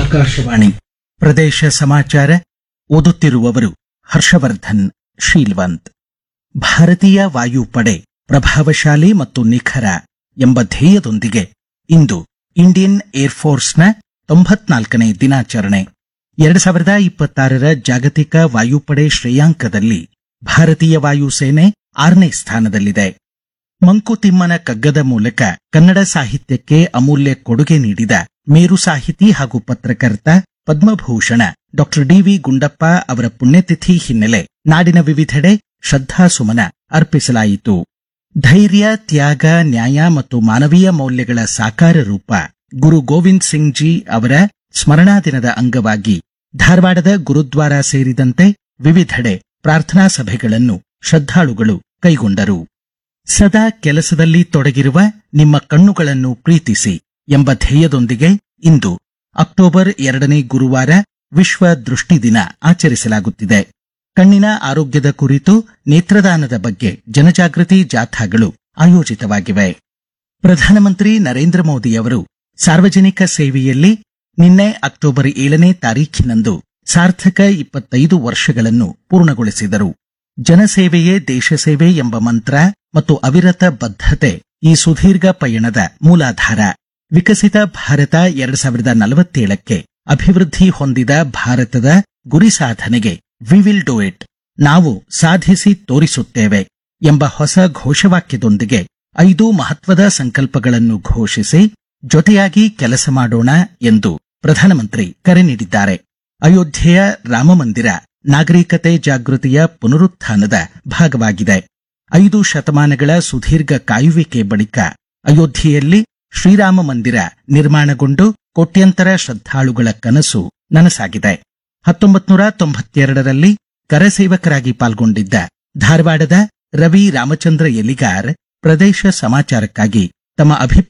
ಆಕಾಶವಾಣಿ ಪ್ರದೇಶ ಸಮಾಚಾರ ಓದುತ್ತಿರುವವರು ಹರ್ಷವರ್ಧನ್ ಶೀಲ್ವಂತ್ ಭಾರತೀಯ ವಾಯುಪಡೆ ಪ್ರಭಾವಶಾಲಿ ಮತ್ತು ನಿಖರ ಎಂಬ ಧ್ಯೇಯದೊಂದಿಗೆ ಇಂದು ಇಂಡಿಯನ್ ಏರ್ಫೋರ್ಸ್ನ ತೊಂಬತ್ನಾಲ್ಕನೇ ದಿನಾಚರಣೆ ಎರಡು ಸಾವಿರದ ಇಪ್ಪತ್ತಾರರ ಜಾಗತಿಕ ವಾಯುಪಡೆ ಶ್ರೇಯಾಂಕದಲ್ಲಿ ಭಾರತೀಯ ವಾಯುಸೇನೆ ಆರನೇ ಸ್ಥಾನದಲ್ಲಿದೆ ಮಂಕುತಿಮ್ಮನ ಕಗ್ಗದ ಮೂಲಕ ಕನ್ನಡ ಸಾಹಿತ್ಯಕ್ಕೆ ಅಮೂಲ್ಯ ಕೊಡುಗೆ ನೀಡಿದ ಮೇರು ಸಾಹಿತಿ ಹಾಗೂ ಪತ್ರಕರ್ತ ಪದ್ಮಭೂಷಣ ಡಾಕ್ಟರ್ ಡಿವಿ ಗುಂಡಪ್ಪ ಅವರ ಪುಣ್ಯತಿಥಿ ಹಿನ್ನೆಲೆ ನಾಡಿನ ವಿವಿಧೆಡೆ ಶ್ರದ್ಧಾಸುಮನ ಅರ್ಪಿಸಲಾಯಿತು ಧೈರ್ಯ ತ್ಯಾಗ ನ್ಯಾಯ ಮತ್ತು ಮಾನವೀಯ ಮೌಲ್ಯಗಳ ಸಾಕಾರ ರೂಪ ಗುರು ಗೋವಿಂದ್ ಸಿಂಗ್ ಜಿ ಅವರ ಸ್ಮರಣಾ ದಿನದ ಅಂಗವಾಗಿ ಧಾರವಾಡದ ಗುರುದ್ವಾರ ಸೇರಿದಂತೆ ವಿವಿಧೆಡೆ ಪ್ರಾರ್ಥನಾ ಸಭೆಗಳನ್ನು ಶ್ರದ್ಧಾಳುಗಳು ಕೈಗೊಂಡರು ಸದಾ ಕೆಲಸದಲ್ಲಿ ತೊಡಗಿರುವ ನಿಮ್ಮ ಕಣ್ಣುಗಳನ್ನು ಪ್ರೀತಿಸಿ ಎಂಬ ಧ್ಯೇಯದೊಂದಿಗೆ ಇಂದು ಅಕ್ಟೋಬರ್ ಎರಡನೇ ಗುರುವಾರ ವಿಶ್ವ ದೃಷ್ಟಿ ದಿನ ಆಚರಿಸಲಾಗುತ್ತಿದೆ ಕಣ್ಣಿನ ಆರೋಗ್ಯದ ಕುರಿತು ನೇತ್ರದಾನದ ಬಗ್ಗೆ ಜನಜಾಗೃತಿ ಜಾಥಾಗಳು ಆಯೋಜಿತವಾಗಿವೆ ಪ್ರಧಾನಮಂತ್ರಿ ನರೇಂದ್ರ ಮೋದಿಯವರು ಸಾರ್ವಜನಿಕ ಸೇವೆಯಲ್ಲಿ ನಿನ್ನೆ ಅಕ್ಟೋಬರ್ ಏಳನೇ ತಾರೀಖಿನಂದು ಸಾರ್ಥಕ ಇಪ್ಪತ್ತೈದು ವರ್ಷಗಳನ್ನು ಪೂರ್ಣಗೊಳಿಸಿದರು ಜನಸೇವೆಯೇ ದೇಶ ಸೇವೆ ಎಂಬ ಮಂತ್ರ ಮತ್ತು ಅವಿರತ ಬದ್ಧತೆ ಈ ಸುದೀರ್ಘ ಪಯಣದ ಮೂಲಾಧಾರ ವಿಕಸಿತ ಭಾರತ ಎರಡು ಸಾವಿರದ ನಲವತ್ತೇಳಕ್ಕೆ ಅಭಿವೃದ್ಧಿ ಹೊಂದಿದ ಭಾರತದ ಗುರಿ ಸಾಧನೆಗೆ ವಿ ವಿಲ್ ಡೂ ಇಟ್ ನಾವು ಸಾಧಿಸಿ ತೋರಿಸುತ್ತೇವೆ ಎಂಬ ಹೊಸ ಘೋಷವಾಕ್ಯದೊಂದಿಗೆ ಐದು ಮಹತ್ವದ ಸಂಕಲ್ಪಗಳನ್ನು ಘೋಷಿಸಿ ಜೊತೆಯಾಗಿ ಕೆಲಸ ಮಾಡೋಣ ಎಂದು ಪ್ರಧಾನಮಂತ್ರಿ ಕರೆ ನೀಡಿದ್ದಾರೆ ಅಯೋಧ್ಯೆಯ ರಾಮಮಂದಿರ ನಾಗರಿಕತೆ ಜಾಗೃತಿಯ ಪುನರುತ್ಥಾನದ ಭಾಗವಾಗಿದೆ ಐದು ಶತಮಾನಗಳ ಸುದೀರ್ಘ ಕಾಯುವಿಕೆ ಬಳಿಕ ಅಯೋಧ್ಯೆಯಲ್ಲಿ ಶ್ರೀರಾಮ ಮಂದಿರ ನಿರ್ಮಾಣಗೊಂಡು ಕೋಟ್ಯಂತರ ಶ್ರದ್ಧಾಳುಗಳ ಕನಸು ನನಸಾಗಿದೆ ಹತ್ತೊಂಬತ್ತು ನೂರ ತೊಂಬತ್ತೆರಡರಲ್ಲಿ ಕರಸೇವಕರಾಗಿ ಪಾಲ್ಗೊಂಡಿದ್ದ ಧಾರವಾಡದ ರವಿ ರಾಮಚಂದ್ರ ಎಲಿಗಾರ್ ಪ್ರದೇಶ ಸಮಾಚಾರಕ್ಕಾಗಿ ತಮ್ಮ ಅಭಿಪ್ರಾಯ